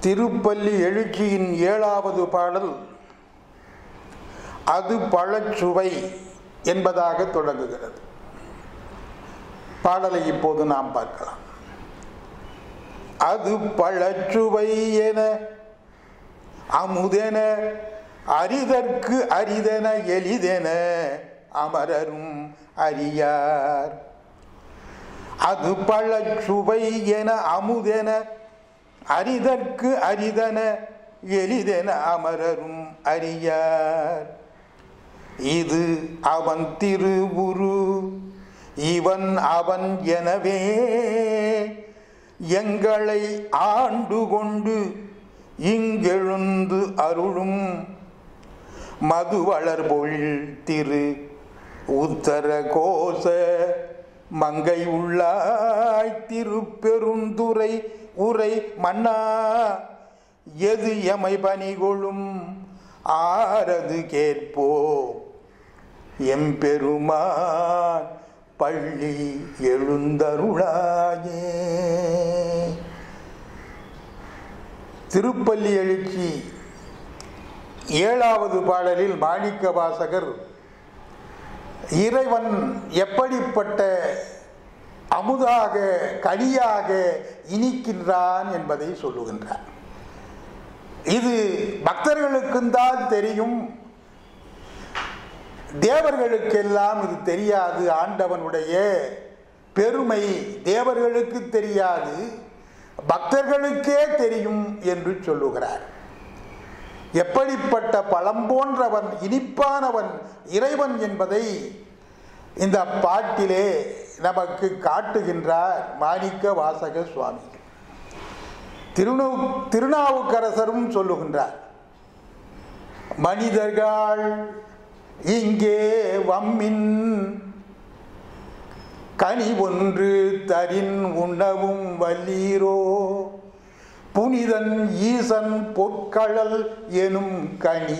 திருப்பள்ளி எழுச்சியின் ஏழாவது பாடல் அது பழச்சுவை என்பதாக தொடங்குகிறது பாடலை இப்போது நாம் பார்க்கலாம் அது பழச்சுவை என அமுதென அரிதற்கு அரிதென எளிதென அமரரும் அறியார் அது பழச்சுவை என அமுதென அரிதற்கு அரிதன எளிதென அமரரும் அறியார் இது அவன் திருவுரு இவன் அவன் எனவே எங்களை ஆண்டு கொண்டு இங்கெழுந்து அருளும் மதுவளர் பொழில் திரு உத்தர கோச மங்கை உள்ளாய் திருப்பெருந்துரை உரை மன்னா எது எமை பணிகொளும் ஆரது கேட்போ எம்பெருமான் பள்ளி எழுந்தருளாயே திருப்பள்ளி எழுச்சி ஏழாவது பாடலில் மாணிக்க வாசகர் இறைவன் எப்படிப்பட்ட அமுதாக கனியாக இனிக்கின்றான் என்பதை சொல்லுகின்றார் இது பக்தர்களுக்கும் தான் தெரியும் தேவர்களுக்கெல்லாம் இது தெரியாது ஆண்டவனுடைய பெருமை தேவர்களுக்கு தெரியாது பக்தர்களுக்கே தெரியும் என்று சொல்லுகிறார் எப்படிப்பட்ட பழம் போன்றவன் இனிப்பானவன் இறைவன் என்பதை இந்த பாட்டிலே நமக்கு காட்டுகின்றார் மாணிக்க வாசக சுவாமி திருநு திருநாவுக்கரசரும் சொல்லுகின்றார் மனிதர்கள் இங்கே வம்மின் கனி ஒன்று தரின் உண்ணவும் வல்லீரோ புனிதன் ஈசன் பொற்கழல் எனும் கனி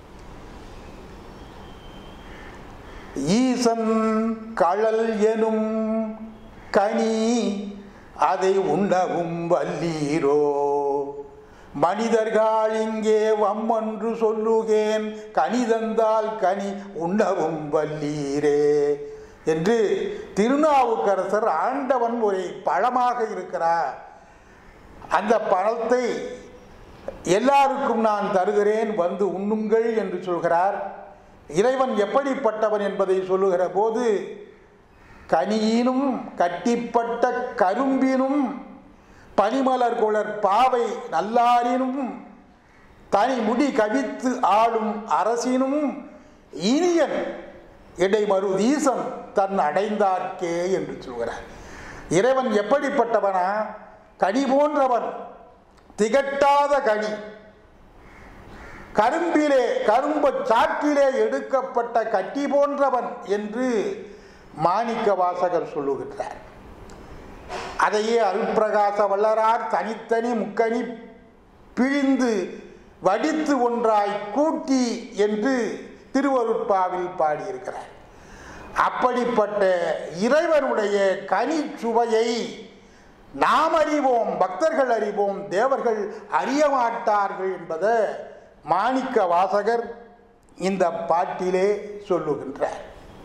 ஈசன் கழல் எனும் கனி அதை உண்ணவும் வல்லீரோ மனிதர்கள் இங்கே வம்மன்று சொல்லுகேன் கனி தந்தால் கனி உண்ணவும் வல்லீரே என்று திருநாவுக்கரசர் ஆண்டவன் ஒரு பழமாக இருக்கிறார் அந்த பழத்தை எல்லாருக்கும் நான் தருகிறேன் வந்து உண்ணுங்கள் என்று சொல்கிறார் இறைவன் எப்படிப்பட்டவன் என்பதை சொல்லுகிற போது கனியினும் கட்டிப்பட்ட கரும்பினும் பனிமலர் குளர் பாவை நல்லாரினும் தனி முடி கவித்து ஆளும் அரசினும் இனியன் இடைமருதீசன் தன் அடைந்தார்க்கே என்று சொல்கிறார் இறைவன் எப்படிப்பட்டவனா கனி போன்றவன் திகட்டாத கனி கரும்பிலே கரும்பு சாற்றிலே எடுக்கப்பட்ட கட்டி போன்றவன் என்று மாணிக்க வாசகர் சொல்லுகின்றார் அதையே அருட்பிரகாச வல்லரார் தனித்தனி முக்கனி பிழிந்து வடித்து ஒன்றாய் கூட்டி என்று திருவருட்பாவில் பாடியிருக்கிறார் அப்படிப்பட்ட இறைவனுடைய கனி சுவையை நாம் அறிவோம் பக்தர்கள் அறிவோம் தேவர்கள் அறிய மாட்டார்கள் என்பதை மாணிக்க வாசகர் இந்த பாட்டிலே சொல்லுகின்றார்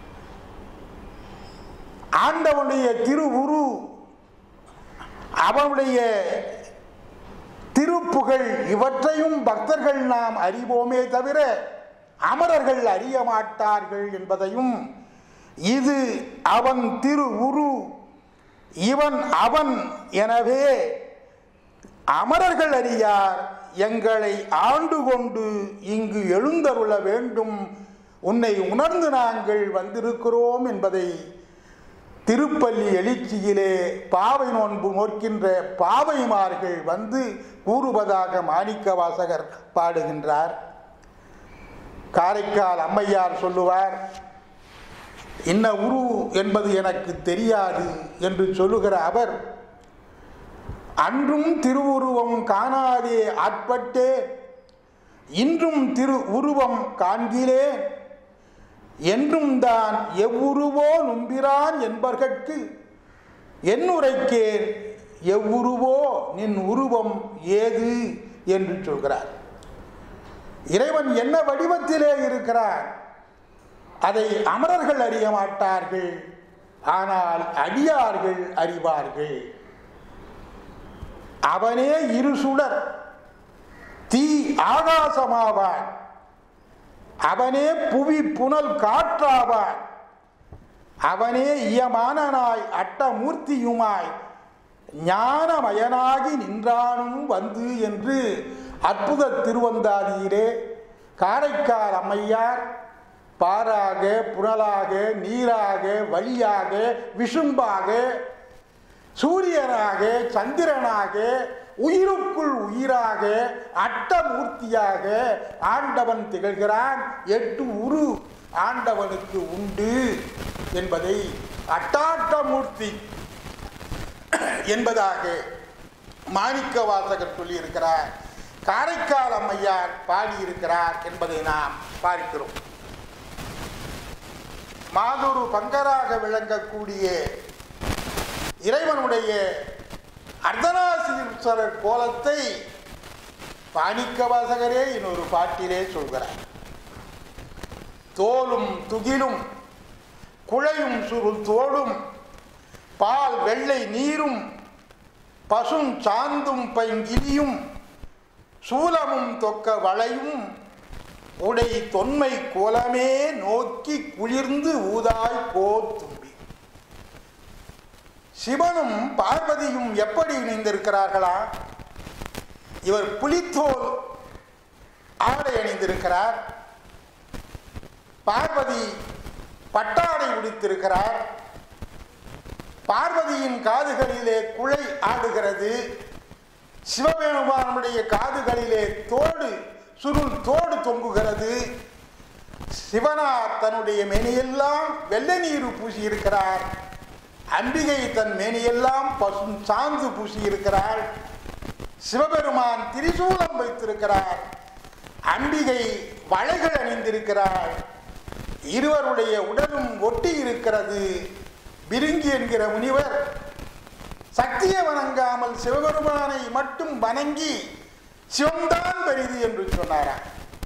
ஆண்டவனுடைய திருவுரு அவனுடைய திருப்புகழ் இவற்றையும் பக்தர்கள் நாம் அறிவோமே தவிர அமரர்கள் அறிய மாட்டார்கள் என்பதையும் இது அவன் திரு உரு இவன் அவன் எனவே அமரர்கள் அறியார் எங்களை ஆண்டு கொண்டு இங்கு எழுந்தருள வேண்டும் உன்னை உணர்ந்து நாங்கள் வந்திருக்கிறோம் என்பதை திருப்பள்ளி எழுச்சியிலே பாவை நோன்பு நோக்கின்ற பாவைமார்கள் வந்து கூறுவதாக மாணிக்க வாசகர் பாடுகின்றார் காரைக்கால் அம்மையார் சொல்லுவார் இன்ன உரு என்பது எனக்கு தெரியாது என்று சொல்லுகிற அவர் அன்றும் திருவுருவம் காணாதே ஆட்பட்டே இன்றும் திரு உருவம் காண்கிலே என்றும் தான் எவ்வுருவோ நும்பிரான் என்பர்கட்கு என்னுரைக்கேன் எவ்வுருவோ நின் உருவம் ஏது என்று சொல்கிறார் இறைவன் என்ன வடிவத்திலே இருக்கிறார் அதை அமரர்கள் அறிய மாட்டார்கள் ஆனால் அடியார்கள் அறிவார்கள் அவனே இருசுடர் தீ ஆகாசமாவான் அவனே புவி புனல் காற்றாவான் அவனே இயமானனாய் அட்டமூர்த்தியுமாய் ஞானமயனாகி நின்றானும் வந்து என்று அற்புத திருவந்தாதியிலே காரைக்கால் அம்மையார் பாராக புனலாக நீராக வழியாக விசும்பாக சூரியனாக சந்திரனாக உயிருக்குள் உயிராக அட்டமூர்த்தியாக ஆண்டவன் திகழ்கிறான் எட்டு உரு ஆண்டவனுக்கு உண்டு என்பதை அட்டாட்டமூர்த்தி என்பதாக மாணிக்க வாசகர் சொல்லியிருக்கிறார் காரைக்கால் அம்மையார் பாடியிருக்கிறார் என்பதை நாம் பார்க்கிறோம் மாதொரு பங்கராக விளங்கக்கூடிய இறைவனுடைய அர்த்தநாசீஸ்வரர் கோலத்தை பாணிக்க வாசகரே இன்னொரு பாட்டிலே சொல்கிறார் தோலும் துகிலும் குழையும் சுருள் தோடும் பால் வெள்ளை நீரும் பசும் சாந்தும் பைங்கிலியும் சூலமும் தொக்க வளையும் உடை தொன்மை கோலமே நோக்கி குளிர்ந்து ஊதாய் கோத்தும்பி சிவனும் பார்வதியும் எப்படி இணைந்திருக்கிறார்களா இவர் புலித்தோல் ஆடை அணிந்திருக்கிறார் பார்வதி பட்டாடை உடித்திருக்கிறார் பார்வதியின் காதுகளிலே குழை ஆடுகிறது சிவபெருமானுடைய காதுகளிலே தோடு சுருள் தோடு தொங்குகிறது சிவனார் தன்னுடைய மேனியெல்லாம் வெள்ளை நீர் பூசி இருக்கிறார் அம்பிகை தன் மேனியெல்லாம் பசும் சாந்து பூசி இருக்கிறார் சிவபெருமான் திரிசூலம் வைத்திருக்கிறார் அம்பிகை வளைகள் அணிந்திருக்கிறார் இருவருடைய உடலும் ஒட்டி இருக்கிறது பிருங்கி என்கிற முனிவர் சக்தியை வணங்காமல் சிவபெருமானை மட்டும் வணங்கி சிவம்தான் பெரிது என்று சொன்னாராம்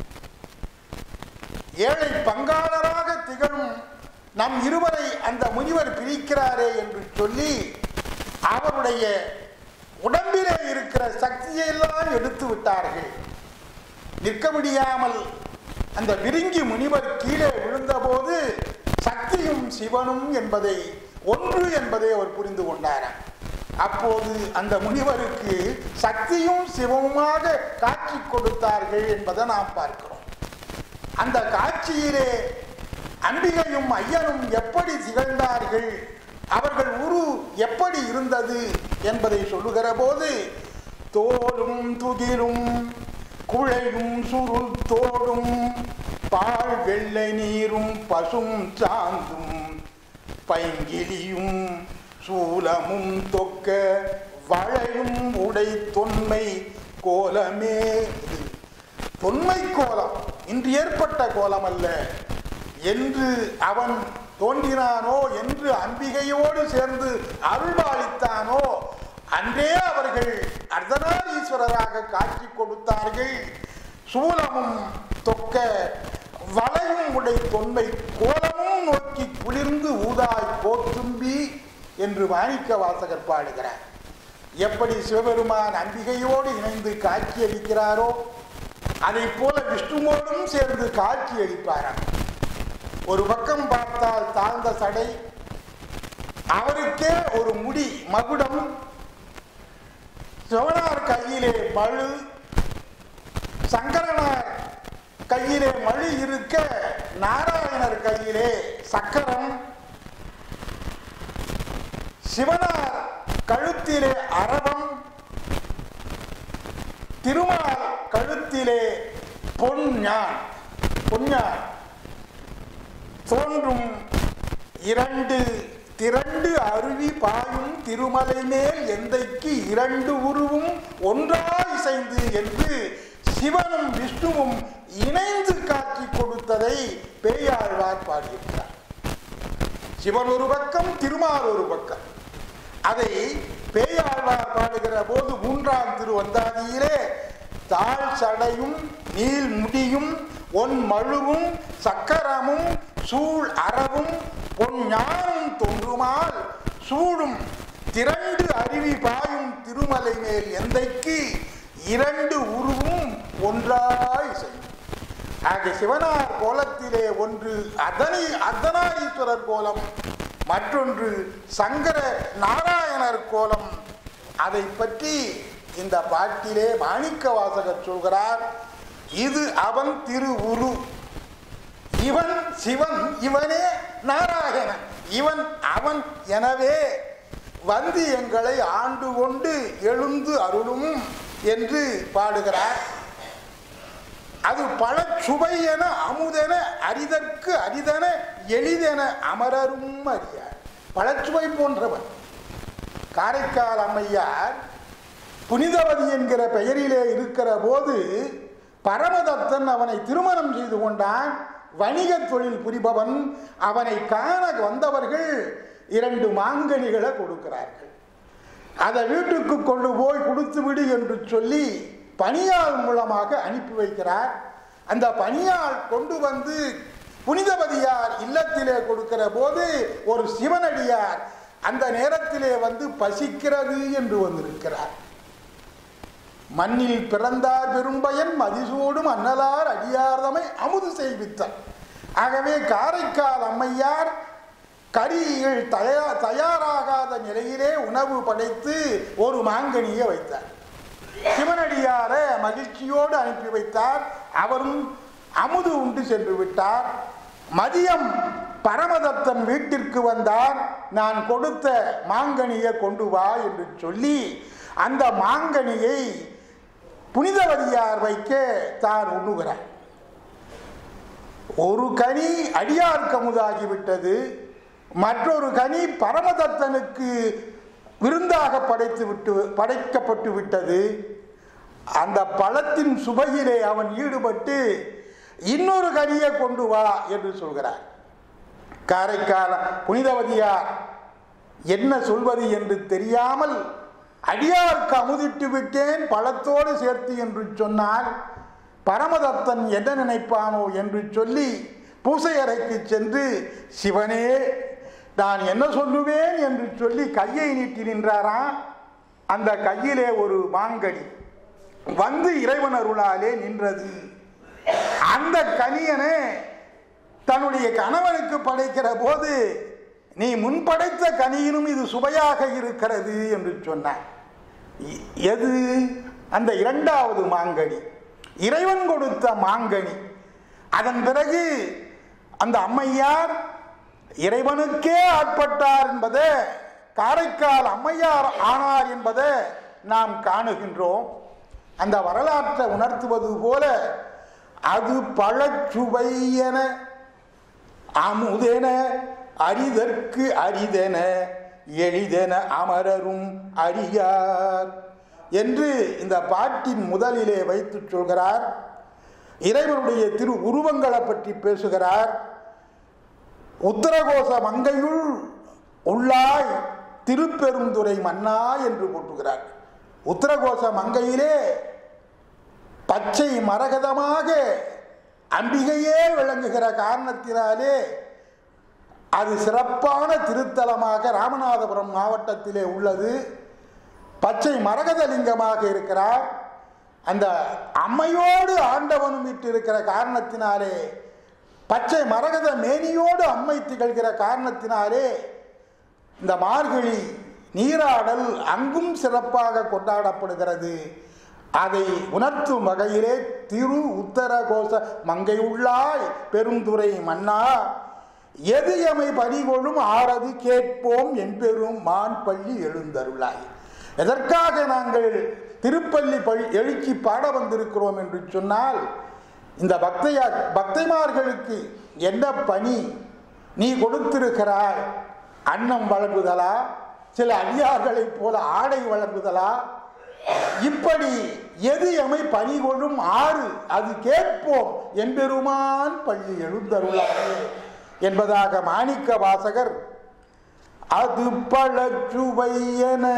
ஏழை பங்காளராக திகழும் நம் இருவரை அந்த முனிவர் பிரிக்கிறாரே என்று சொல்லி அவருடைய உடம்பிலே இருக்கிற சக்தியை எல்லாம் எடுத்து விட்டார்கள் நிற்க முடியாமல் அந்த விருங்கி முனிவர் கீழே விழுந்தபோது சக்தியும் சிவனும் என்பதை ஒன்று என்பதை அவர் புரிந்து கொண்டாராம் அப்போது அந்த முனிவருக்கு சக்தியும் சிவமுமாக காட்சி கொடுத்தார்கள் என்பதை நாம் பார்க்கிறோம் அந்த காட்சியிலே அம்பிகையும் ஐயனும் எப்படி திகழ்ந்தார்கள் அவர்கள் உரு எப்படி இருந்தது என்பதை சொல்லுகிற போது தோடும் துகிலும் குழையும் சுருள் தோடும் பால் வெள்ளை நீரும் பசும் சாந்தும் பைங்கிலியும் சூலமும் தொக்க வளையும் உடை தொன்மை கோலமே இது. தொன்மை கோலம் இன்று ஏற்பட்ட கோலம் அல்ல என்று அவன் தோன்றினானோ என்று அம்பிகையோடு சேர்ந்து அருள்பாலித்தானோ அன்றே அவர்கள் அர்த்தநாரீஸ்வரராக காட்சி கொடுத்தார்கள் சூலமும் தொக்க வளையும் உடை தொன்மை கோலமும் நோக்கி குளிர்ந்து ஊதாய் போத்தும்பி என்று மாணிக்க வாசகர் பாடுகிறார் எப்படி சிவபெருமான் அம்பிகையோடு இணைந்து காட்சி அளிக்கிறாரோ அதை போல விஷ்ணுவோடும் சேர்ந்து காட்சி அளிப்பாராம் ஒரு பக்கம் பார்த்தால் தாழ்ந்த சடை அவருக்கே ஒரு முடி மகுடம் சிவனார் கையிலே மழு சங்கரனார் கையிலே மழு இருக்க நாராயணர் கையிலே சக்கரம் சிவனார் கழுத்திலே அரவம் திருமால் கழுத்திலே பொன்ஞான் பொன்ஞான் தோன்றும் இரண்டு திரண்டு அருவி பாயும் திருமலை மேல் எந்தைக்கு இரண்டு உருவும் ஒன்றாய் இசைந்து என்று சிவனும் விஷ்ணுவும் இணைந்து காட்சி கொடுத்ததை பேயாழ்வார் பாடியிருக்கிறார் சிவன் ஒரு பக்கம் திருமால் ஒரு பக்கம் அதை பேயாழ்வார் பாடுகிற போது மூன்றாம் திருவந்தாதியிலே தாழ் சடையும் நீள் முடியும் ஒன் மழுவும் சக்கரமும் சூழ் அறவும் பொன் ஞானம் தோன்றுமால் சூடும் திரண்டு அருவி பாயும் திருமலை மேல் எந்தைக்கு இரண்டு உருவும் ஒன்றாய் செய்யும் ஆக சிவனார் கோலத்திலே ஒன்று அதனி அர்த்தநாரீஸ்வரர் கோலம் மற்றொன்று சங்கர நாராயணர் கோலம் அதை பற்றி இந்த பாட்டிலே மாணிக்க வாசகர் சொல்கிறார் இது அவன் திரு உரு இவன் சிவன் இவனே நாராயணன் இவன் அவன் எனவே வந்து எங்களை ஆண்டு கொண்டு எழுந்து அருளும் என்று பாடுகிறார் அது பல சுவை என அமுதென அரிதற்கு அரிதென எளிதென அமரரும் அறியார் பழச்சுவை போன்றவன் காரைக்கால் அம்மையார் புனிதவதி என்கிற பெயரிலே இருக்கிற போது பரமதத்தன் அவனை திருமணம் செய்து கொண்டான் வணிக தொழில் புரிபவன் அவனை காண வந்தவர்கள் இரண்டு மாங்கனிகளை கொடுக்கிறார்கள் அதை வீட்டுக்கு கொண்டு போய் கொடுத்து விடு என்று சொல்லி பணியாள் மூலமாக அனுப்பி வைக்கிறார் அந்த பணியாள் கொண்டு வந்து புனிதவதியார் இல்லத்திலே கொடுக்கிற போது ஒரு சிவனடியார் அந்த நேரத்திலே வந்து பசிக்கிறது என்று வந்திருக்கிறார் மண்ணில் பிறந்தார் பெரும்பயன் மதிசூடும் அன்னலார் அடியார்தமை அமுது செய்வித்தார் ஆகவே காரைக்கால் அம்மையார் கரிகள் தயா தயாராகாத நிலையிலே உணவு படைத்து ஒரு மாங்கனியை வைத்தார் சிவனடியார மகிழ்ச்சியோடு அனுப்பி வைத்தார் அவரும் அமுது உண்டு சென்று விட்டார் மதியம் பரமதத்தன் வீட்டிற்கு வந்தார் நான் கொடுத்த மாங்கனியை கொண்டு வா என்று சொல்லி அந்த மாங்கனியை புனிதவதியார் வைக்க தான் உண்ணுகிறார் ஒரு கனி அடியார் கமுதாகிவிட்டது மற்றொரு கனி பரமதத்தனுக்கு விருந்தாக படைத்து விட்டு படைக்கப்பட்டு விட்டது அந்த பழத்தின் சுவையிலே அவன் ஈடுபட்டு இன்னொரு கனியை கொண்டு வா என்று சொல்கிறார் காரைக்கால புனிதவதியார் என்ன சொல்வது என்று தெரியாமல் அடியாருக்கு அமுதிட்டு விட்டேன் பழத்தோடு சேர்த்து என்று சொன்னால் பரமதத்தன் என்ன நினைப்பானோ என்று சொல்லி பூசை அறைக்கு சென்று சிவனே நான் என்ன சொல்லுவேன் என்று சொல்லி கையை நீட்டி நின்றாராம் அந்த கையிலே ஒரு மாங்கனி வந்து இறைவன் அருளாலே நின்றது அந்த கனியனை தன்னுடைய கணவனுக்கு படைக்கிற போது நீ முன் படைத்த கனியினும் இது சுவையாக இருக்கிறது என்று சொன்னார் இ- எது அந்த இரண்டாவது மாங்கனி இறைவன் கொடுத்த மாங்கனி அதன் பிறகு அந்த அம்மையார் இறைவனுக்கே ஆட்பட்டார் என்பதை காரைக்கால் அம்மையார் ஆனார் என்பதை நாம் காணுகின்றோம் அந்த வரலாற்றை உணர்த்துவது போல அது பழச்சுவை என அமுதென அரிதற்கு அரிதென எளிதென அமரரும் அறியார் என்று இந்த பாட்டின் முதலிலே வைத்து சொல்கிறார் இறைவனுடைய திரு உருவங்களை பற்றி பேசுகிறார் உத்தரகோச மங்கையுள் உள்ளாய் திருப்பெருந்துறை மன்னா என்று போட்டுகிறார் உத்தரகோச மங்கையிலே பச்சை மரகதமாக அம்பிகையே விளங்குகிற காரணத்தினாலே அது சிறப்பான திருத்தலமாக ராமநாதபுரம் மாவட்டத்திலே உள்ளது பச்சை மரகத லிங்கமாக இருக்கிறார் அந்த அம்மையோடு ஆண்டவனும் விட்டு இருக்கிற காரணத்தினாலே பச்சை மரகத மேனியோடு அம்மை திகழ்கிற காரணத்தினாலே இந்த மார்கழி நீராடல் அங்கும் சிறப்பாக கொண்டாடப்படுகிறது அதை உணர்த்தும் வகையிலே திரு உத்தரகோச மங்கை உள்ளாய் பெருந்துரை மன்னா எது எமை பறிகொழும் ஆறது கேட்போம் என்பெரும் மான் பள்ளி எழுந்தருளாய் எதற்காக நாங்கள் திருப்பள்ளி பள்ளி எழுச்சி பாட வந்திருக்கிறோம் என்று சொன்னால் இந்த பக்தையா பக்தைமார்களுக்கு என்ன பணி நீ கொடுத்திருக்கிறாய் அன்னம் வழங்குதலா சில அடியார்களைப் போல ஆடை வழங்குதலா இப்படி எது எமை பணி கொள்ளும் ஆறு அது கேட்போம் எம்பெருமான் பள்ளி எழுந்தருளாயே என்பதாக மாணிக்க வாசகர் அது பழச்சுவையன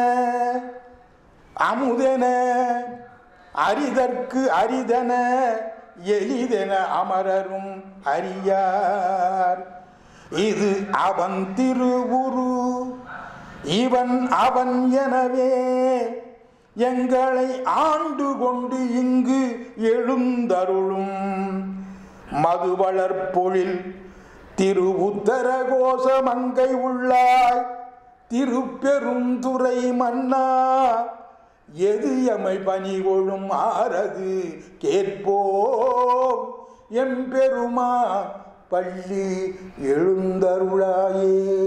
அமுதென அரிதற்கு அரிதன எளிதென அமரரும் அறியார் இது அவன் திருவுரு இவன் அவன் எனவே எங்களை ஆண்டு கொண்டு இங்கு எழுந்தருளும் மது வளர்ப்பொழில் திரு உத்தர கோசமங்கை உள்ளாய் திருப்பெருந்துறை மன்னா எது எமை பணிகொழும் ஆரது கேட்போம் எம்பெருமா பள்ளி எழுந்தருளாயே